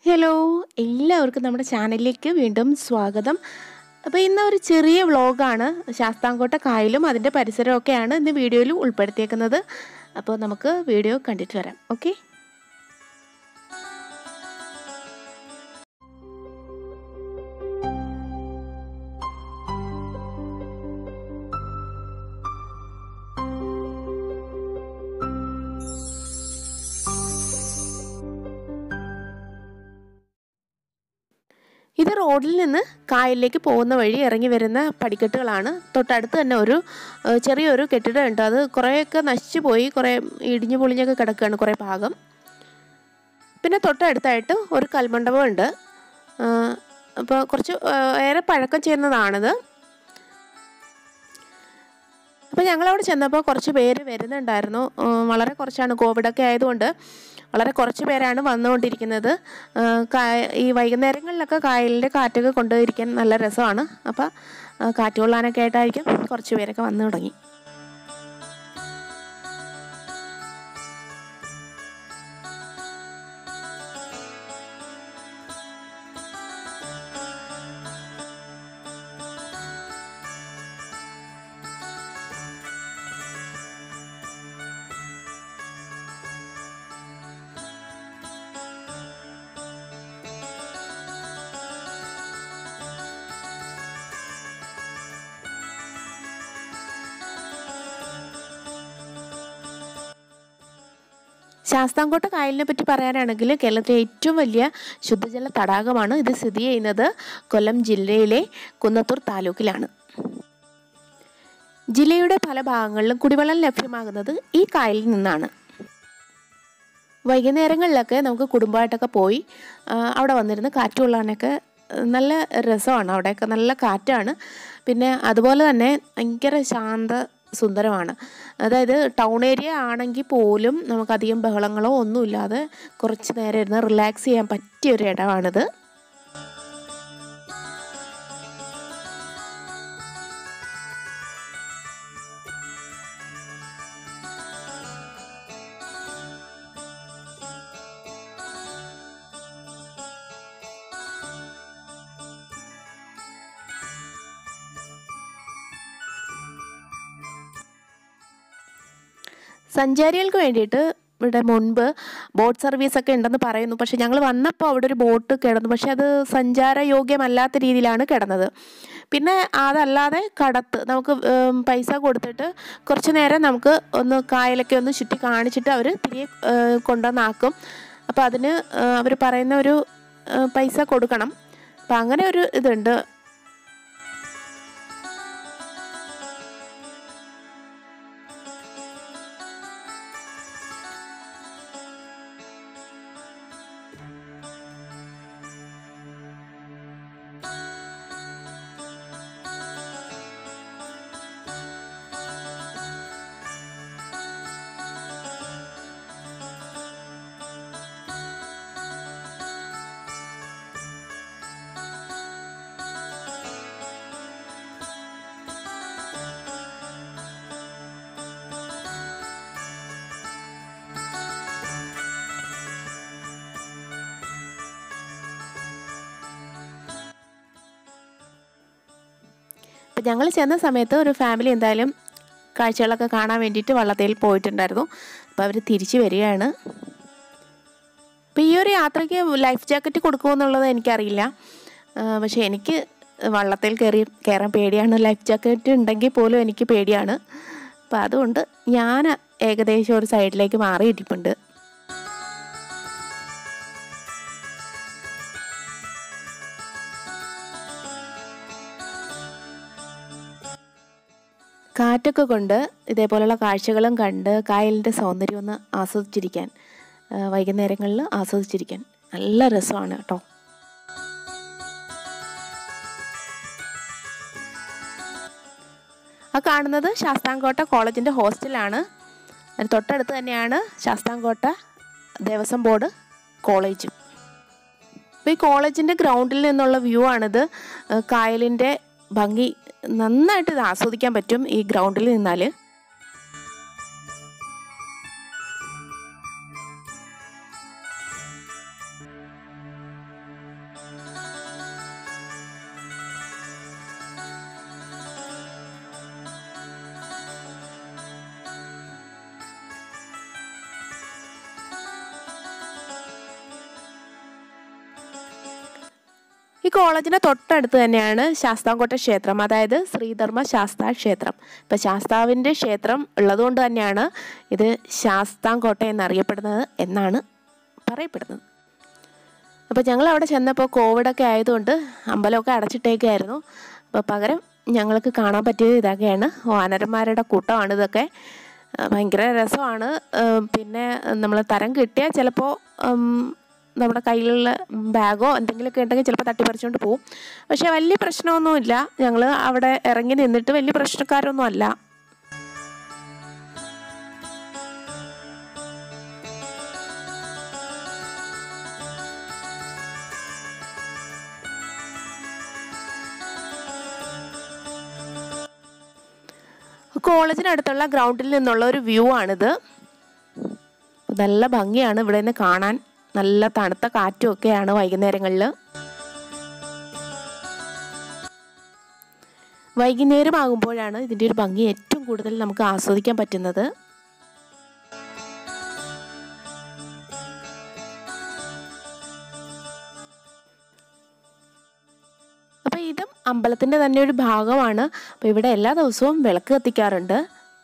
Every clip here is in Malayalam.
ഹലോ എല്ലാവർക്കും നമ്മുടെ ചാനലിലേക്ക് വീണ്ടും സ്വാഗതം അപ്പോൾ ഇന്ന് ഒരു ചെറിയ വ്ളോഗാണ് ശാസ്താംകോട്ട കായലും അതിൻ്റെ പരിസരമൊക്കെയാണ് ഇന്ന് വീഡിയോയിൽ ഉൾപ്പെടുത്തിയേക്കുന്നത് അപ്പോൾ നമുക്ക് വീഡിയോ കണ്ടിട്ട് വരാം ഓക്കെ ഇത് റോഡിൽ നിന്ന് കായലിലേക്ക് പോകുന്ന വഴി ഇറങ്ങി വരുന്ന പടിക്കെട്ടുകളാണ് തൊട്ടടുത്ത് തന്നെ ഒരു ഏഹ്, ചെറിയൊരു കെട്ടിടമുണ്ട് അത് കുറേയൊക്കെ നശിച്ചു പോയി കുറേ ഇടിഞ്ഞു പൊളിഞ്ഞൊക്കെ കിടക്കുകയാണ് കുറേ ഭാഗം പിന്നെ തൊട്ടടുത്തായിട്ട് ഒരു കൽമണ്ഡപം ഉണ്ട് അപ്പോൾ കുറച്ച് ഏഹ്, ഏറെ പഴക്കം ചെയ്യുന്നതാണിത് അപ്പോൾ ഞങ്ങളവിടെ ചെന്നപ്പോൾ കുറച്ച് പേര് വരുന്നുണ്ടായിരുന്നു ഉം, വളരെ കുറച്ചാണ് കോവിഡൊക്കെ ആയതുകൊണ്ട് വളരെ കുറച്ച് പേരാണ് വന്നുകൊണ്ടിരിക്കുന്നത് ആ, കായ- ഈ വൈകുന്നേരങ്ങളിലൊക്കെ കായലിൻ്റെ കാറ്റൊക്കെ കൊണ്ടുപോയിരിക്കാൻ നല്ല രസമാണ് അപ്പോൾ ആ, കാറ്റ് കൊള്ളാനൊക്കെ ആയിട്ടായിരിക്കും കുറച്ച് പേരൊക്കെ വന്നു തുടങ്ങി ശാസ്താംകോട്ട കായലിനെ പറ്റി പറയാനാണെങ്കിൽ കേരളത്തിലെ ഏറ്റവും വലിയ ശുദ്ധജല തടാകമാണ് ഇത് സ്ഥിതി ചെയ്യുന്നത് കൊല്ലം ജില്ലയിലെ കുന്നത്തൂർ താലൂക്കിലാണ് ജില്ലയുടെ പല ഭാഗങ്ങളിലും കുടിവെള്ളം ലഭ്യമാകുന്നത് ഈ കായലിൽ നിന്നാണ് വൈകുന്നേരങ്ങളിലൊക്കെ നമുക്ക് കുടുംബമായിട്ടൊക്കെ പോയി ആ, അവിടെ വന്നിരുന്ന് കാറ്റ് കൊള്ളാനൊക്കെ ആ, നല്ല രസമാണ് അവിടെയൊക്കെ നല്ല കാറ്റാണ് പിന്നെ അതുപോലെ തന്നെ ഭയങ്കര ശാന്ത സുന്ദരമാണ് അതായത് ടൗൺ ഏരിയ ആണെങ്കിൽ പോലും നമുക്കധികം ബഹളങ്ങളോ ഒന്നുമില്ലാതെ കുറച്ച് നേരം ഇരുന്ന് റിലാക്സ് ചെയ്യാൻ പറ്റിയ ഒരു ഇടമാണിത് സഞ്ചാരികൾക്ക് വേണ്ടിയിട്ട് ഇവിടെ മുൻപ് ബോട്ട് സർവീസ് ഒക്കെ ഉണ്ടെന്ന് പറയുന്നു പക്ഷെ ഞങ്ങൾ വന്നപ്പോൾ അവിടെ ഒരു ബോട്ട് കിടന്നു പക്ഷെ അത് സഞ്ചാരയോഗ്യമല്ലാത്ത രീതിയിലാണ് കിടന്നത് പിന്നെ അതല്ലാതെ കടത്ത് നമുക്ക് ഉം, പൈസ കൊടുത്തിട്ട് കുറച്ച് നേരം നമുക്ക് ഒന്ന് കായലൊക്കെ ഒന്ന് ചുറ്റി കാണിച്ചിട്ട് അവർ തിരികെ ഏഹ്, കൊണ്ടുവന്നാക്കും അപ്പോൾ അതിന് അവർ പറയുന്ന ഒരു ഏഹ്, പൈസ കൊടുക്കണം അപ്പം അങ്ങനെ ഒരു ഇതുണ്ട് അപ്പം ഞങ്ങൾ ചെന്ന സമയത്ത് ഒരു ഫാമിലി എന്തായാലും കാഴ്ചകളൊക്കെ കാണാൻ വേണ്ടിയിട്ട് വള്ളത്തേൽ പോയിട്ടുണ്ടായിരുന്നു അപ്പോൾ അവർ തിരിച്ചു വരികയാണ് അപ്പോൾ ഈ ഒരു യാത്രയ്ക്ക് ലൈഫ് ജാക്കറ്റ് കൊടുക്കുമെന്നുള്ളത് എനിക്കറിയില്ല ആ, പക്ഷേ എനിക്ക് വള്ളത്തിൽ കയറി കയറാൻ പേടിയാണ് ലൈഫ് ജാക്കറ്റ് ഉണ്ടെങ്കിൽ പോലും എനിക്ക് പേടിയാണ് അപ്പോൾ അതുകൊണ്ട് ഞാൻ ഏകദേശം ഒരു സൈഡിലേക്ക് മാറിയിട്ടിട്ടുണ്ട് കാറ്റൊക്കെ കൊണ്ട് ഇതേപോലെയുള്ള കാഴ്ചകളും കണ്ട് കായലിൻ്റെ സൗന്ദര്യം ഒന്ന് ആസ്വദിച്ചിരിക്കാൻ ആ, വൈകുന്നേരങ്ങളിൽ ആസ്വദിച്ചിരിക്കാൻ നല്ല രസമാണ് കേട്ടോ ആ കാണുന്നത് ശാസ്താംകോട്ട കോളേജിൻ്റെ ഹോസ്റ്റലാണ് അതിന് തൊട്ടടുത്ത് തന്നെയാണ് ശാസ്താംകോട്ട ദേവസ്വം ബോർഡ് കോളേജും അപ്പോൾ ഈ കോളേജിൻ്റെ ഗ്രൗണ്ടിൽ നിന്നുള്ള വ്യൂ ആണിത് ആ, കായലിൻ്റെ ഭംഗി നന്നായിട്ട് ഇത് ആസ്വദിക്കാൻ പറ്റും ഈ ഗ്രൗണ്ടിൽ നിന്നാൽ ഈ കോളേജിൻ്റെ തൊട്ടടുത്ത് തന്നെയാണ് ശാസ്താംകോട്ട ക്ഷേത്രം അതായത് ശ്രീധർമ്മ ശാസ്താ ക്ഷേത്രം ഇപ്പം ശാസ്താവിൻ്റെ ക്ഷേത്രം ഉള്ളതുകൊണ്ട് തന്നെയാണ് ഇത് ശാസ്താംകോട്ട എന്നറിയപ്പെടുന്നത് എന്നാണ് പറയപ്പെടുന്നത് അപ്പോൾ ഞങ്ങൾ അവിടെ ചെന്നപ്പോൾ കോവിഡൊക്കെ ആയതുകൊണ്ട് അമ്പലമൊക്കെ അടച്ചിട്ടേക്കായിരുന്നു അപ്പോൾ പകരം ഞങ്ങൾക്ക് കാണാൻ പറ്റിയത് ഇതൊക്കെയാണ് വാനരന്മാരുടെ കൂട്ടമാണ് ഇതൊക്കെ ആ, ഭയങ്കര രസമാണ് ആ, പിന്നെ നമ്മൾ തരം കിട്ടിയാൽ ചിലപ്പോൾ നമ്മുടെ കയ്യിലുള്ള ബാഗോ എന്തെങ്കിലുമൊക്കെ ഉണ്ടെങ്കിൽ ചിലപ്പോൾ തട്ടിപ്പറിച്ചുകൊണ്ട് പോകും പക്ഷേ വലിയ പ്രശ്നമൊന്നുമില്ല ഞങ്ങൾ അവിടെ ഇറങ്ങി നിന്നിട്ട് വലിയ പ്രശ്നക്കാരൊന്നും അല്ല കോളേജിനടുത്തുള്ള ഗ്രൗണ്ടിൽ നിന്നുള്ള ഒരു വ്യൂ ആണിത് നല്ല ഭംഗിയാണ് ഇവിടെ നിന്ന് കാണാൻ നല്ല തണുത്ത കാറ്റും ഒക്കെയാണ് വൈകുന്നേരങ്ങളിൽ വൈകുന്നേരം ആകുമ്പോഴാണ് ഇതിൻ്റെ ഒരു ഭംഗി ഏറ്റവും കൂടുതൽ നമുക്ക് ആസ്വദിക്കാൻ പറ്റുന്നത് അപ്പോൾ ഇതും അമ്പലത്തിൻ്റെ തന്നെ ഒരു ഭാഗമാണ് അപ്പോൾ ഇവിടെ എല്ലാ ദിവസവും വിളക്ക് കത്തിക്കാറുണ്ട്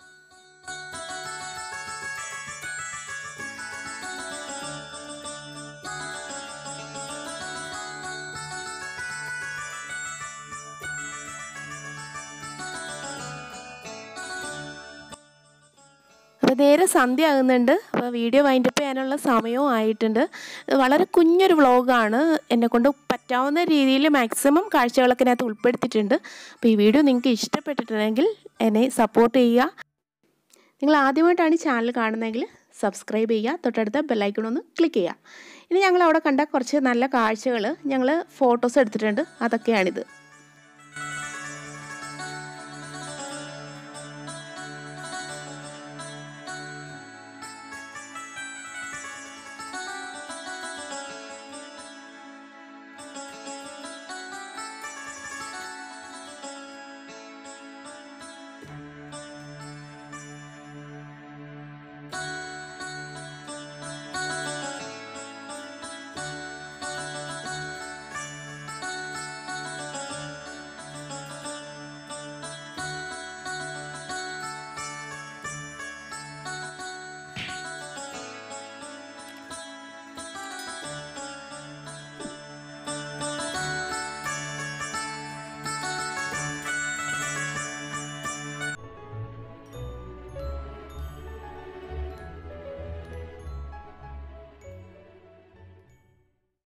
അപ്പോൾ നേരെ സന്ധ്യ ആകുന്നുണ്ട് അപ്പോൾ വീഡിയോ വൈൻഡപ്പ് ചെയ്യാനുള്ള സമയവും ആയിട്ടുണ്ട് ഇത് വളരെ കുഞ്ഞൊരു വ്ളോഗാണ് എന്നെ കൊണ്ട് പറ്റാവുന്ന രീതിയിൽ മാക്സിമം കാഴ്ചകളൊക്കെ ഇതിനകത്ത് ഉൾപ്പെടുത്തിയിട്ടുണ്ട് അപ്പോൾ ഈ വീഡിയോ നിങ്ങൾക്ക് ഇഷ്ടപ്പെട്ടിട്ടുണ്ടെങ്കിൽ എന്നെ സപ്പോർട്ട് ചെയ്യുക നിങ്ങൾ ആദ്യമായിട്ടാണ് ഈ ചാനൽ കാണുന്നതെങ്കിൽ സബ്സ്ക്രൈബ് ചെയ്യുക തൊട്ടടുത്ത ബെല്ലൈക്കൺ ഒന്ന് ക്ലിക്ക് ചെയ്യുക ഇനി ഞങ്ങൾ അവിടെ കണ്ട കുറച്ച് നല്ല കാഴ്ചകൾ ഞങ്ങൾ ഫോട്ടോസ് എടുത്തിട്ടുണ്ട് അതൊക്കെയാണിത്